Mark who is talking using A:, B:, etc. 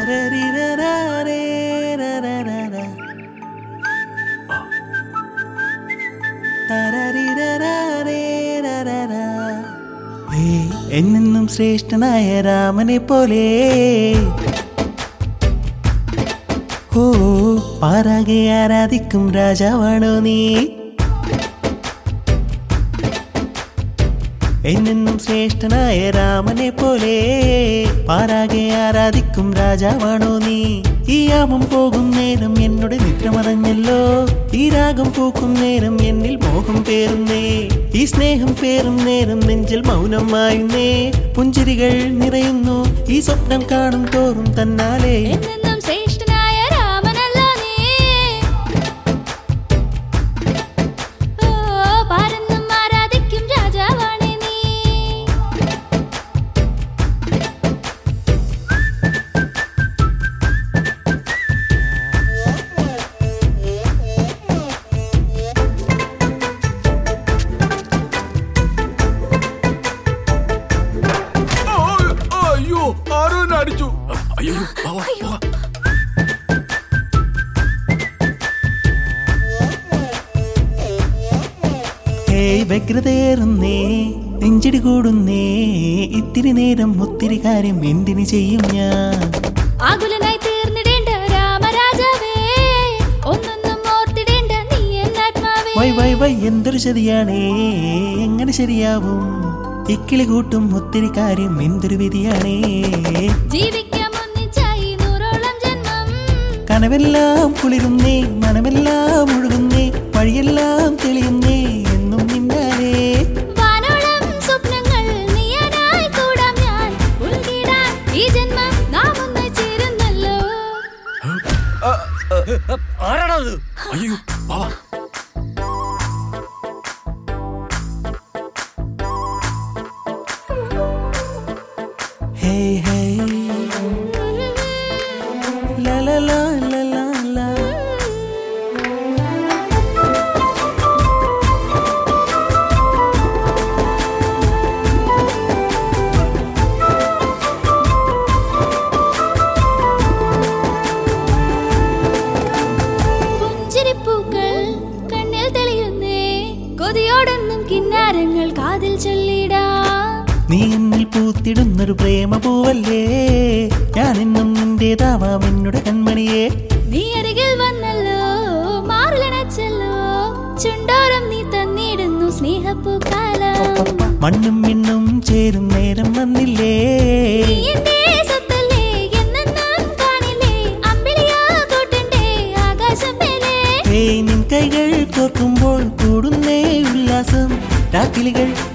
A: ഏയ്, എന്നെന്നും ശ്രേഷ്ഠനായ രാമനെ പോലെ ഓ പാരാകെ ആരാധിക്കും രാജാവാണോ നീ എന്നെന്നും ശ്രേഷ്ഠനായ രാമനെ പോലെ പാരാകെ ആരാധിക്കും രാജാവാണോ നീ ഈ യാമം പോകും നേരം എന്നോട് നിദ്രമറഞ്ഞല്ലോ ഈ രാഗം പൂക്കും നേരം എന്നിൽ മോഹം പേറുന്നേ ഈ സ്നേഹം പേറും നേരം നെഞ്ചിൽ മൗനമായുന്നേ പുഞ്ചിരികൾ നിറയുന്നു ഈ സ്വപ്നം കാണും തോറും തന്നാലേ
B: എന്നെന്നും ശ്രേഷ്ഠനായ രാമനല്ല നീ ഓ പാരെന്നും ആരാധിക്കും രാജാവാണ് നീ
C: അയ്യോ ആരോ എന്നെ അടിച്ചു അയ്യോ വാ, വാ, വാ.
A: ഹേയ് വ്യഗ്രതയേറുന്നേ നെഞ്ചിടി കൂടുന്നേ ഇത്തിരി നേരം ഒത്തിരി കാര്യം എന്തിനു ചെയ്യും ഞാൻ
B: ആകുലനായി തീർന്നിടേണ്ട രാമരാജാവേ ഒന്നൊന്നും ഓർത്തിടേണ്ട നീ എന്നാത്മാവേ
A: വൈ വൈ വൈ എന്തൊരു ചതിയാണേ എങ്ങനെ ശരിയാവും ഇക്കിളി കൂട്ടും ഒത്തിരി കാര്യം എന്തൊരു വിധിയാണേ
B: ജീവിക്കാം ഒന്നിച്ചായി നൂറോളം ജന്മം
A: കനവെല്ലാം കുളിരുന്നേ മനമെല്ലാം ഒഴുകുന്നേ വഴിയെല്ലാം തെളിയുന്നേ എന്നും നിന്നാലേ
B: വാനോളം സ്വപ്നങ്ങൾ നീയാനായി കൂടാം ഞാൻ ഉൾക്കിടാൻ ഈ ജന്മം നാം ഒന്നായി ചേരുന്നല്ലോ
C: ആരാണത് അയ്യോ വാ, വാ.
A: ഹേയ് ഹേയ് ലാ ലാ ലാ ലാ ലാ ലാ
B: പുഞ്ചിരിപ്പൂക്കൾ കണ്ണിൽ തെളിയുന്നേ കൊതിയോടൊന്നും കിന്നാരങ്ങൾ കാതിൽ ചൊല്ലിടാം
A: നീ എന്നിൽ പൂത്തിടുന്നൊരു പ്രേമ പൂവല്ലേ ഞാൻ എന്നും നിന്റേതാവാം എന്നോട് കൺമണിയേ
B: നീ അരികിൽ വന്നല്ലോ മാറിലണച്ചല്ലോ ചുണ്ടോരം നീ തന്നിടുന്നു സ്നേഹപ്പൂക്കാലം
A: മണ്ണും മിണ്ണും ചേരും നേരം വന്നില്ലേ
B: നീ എന്റെ സ്വത്തല്ലേ എന്നെന്നും കാണില്ലേ അമ്പിളിയാ കൂട്ടണ്ടേ ആകാശം മേലേ
A: ഏയ് നിൻ കൈകൾ കോർക്കുമ്പോൾ കൂടുന്നേ ഉല്ലാസം രാക്കിളികൾ